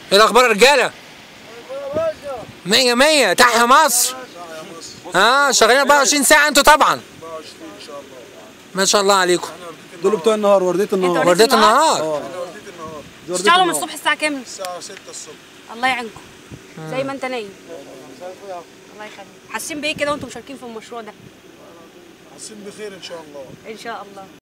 ايه الاخبار يا رجاله مية مية تحيا مصر اه شغالين 24 ساعة انتوا طبعا ما شاء الله عليكم دول بتوع النهار ورديه النهار وردية النهار تشتغلوا من الصبح الساعة كام؟ الساعة 6 الصبح الله يعينكم زي ما انت نايم الله يخليك حاسين بايه كده وانتم مشاركين في المشروع ده؟ حاسين بخير ان شاء الله ان شاء الله